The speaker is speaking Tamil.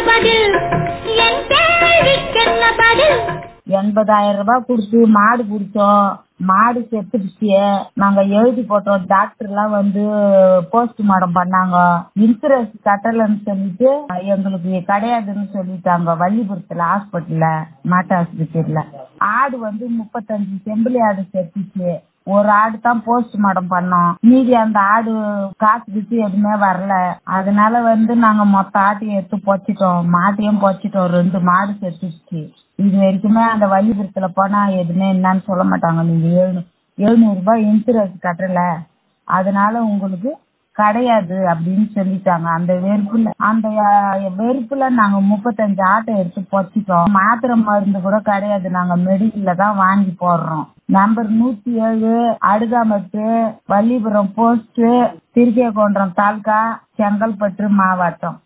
பதில் என் கேள்விக்கென்ன பதில் எண்பதாயிரம் ரூபாய் கொடுத்து மாடு பிடிச்சோம் மாடு செத்துடுச்சு நாங்க எழுதி போட்டோம் டாக்டர் எல்லாம் வந்து போஸ்ட்மார்ட்டம் பண்ணாங்க இன்சூரன்ஸ் கட்டலன்னு சொல்லிட்டு எங்களுக்கு கிடையாதுன்னு சொல்லிட்டாங்க வள்ளிபுரத்துல ஹாஸ்பிட்டல்ல மாட்டு ஆஸ்பத்திரியில ஆடு வந்து முப்பத்தஞ்சு செம்பிளி ஆடு செத்துச்சு ஒரு ஆடு தான் போஸ்ட்மார்ட்டம் பண்ணோம் மீதி அந்த ஆடு காசு கிச்சு எதுவுமே வரல அதனால வந்து நாங்க மொத்த ஆட்டையும் எடுத்து பொச்சிட்டோம் மாட்டையும் பொச்சிட்டோம் ரெண்டு மாடு செத்துச்சு இது வரைக்குமே அந்த வள்ளிபுரத்துல போனா எதுவுமே என்னன்னு சொல்ல மாட்டாங்க நீங்க எழுநூ எழுநூறு ரூபாய் இன்சூரன்ஸ் கட்டல அதனால உங்களுக்கு கிடையாது அப்படின்னு சொல்லிட்டாங்க அந்த வெறுப்புல அந்த அஹ், வெறுப்புல நாங்க முப்பத்தஞ்சு ஆட்டை எடுத்து பொச்சிட்டோம் மாத்திரை மருந்து கூட கிடையாது நாங்க மெடிக்கல்ல தான் வாங்கி போடுறோம் நம்பர் நூத்தி ஏழு அடுகாமத்து வள்ளிபுரம் போஸ்ட் திருக்கேகொன்றம் தாலுகா செங்கல்பட்டு மாவட்டம்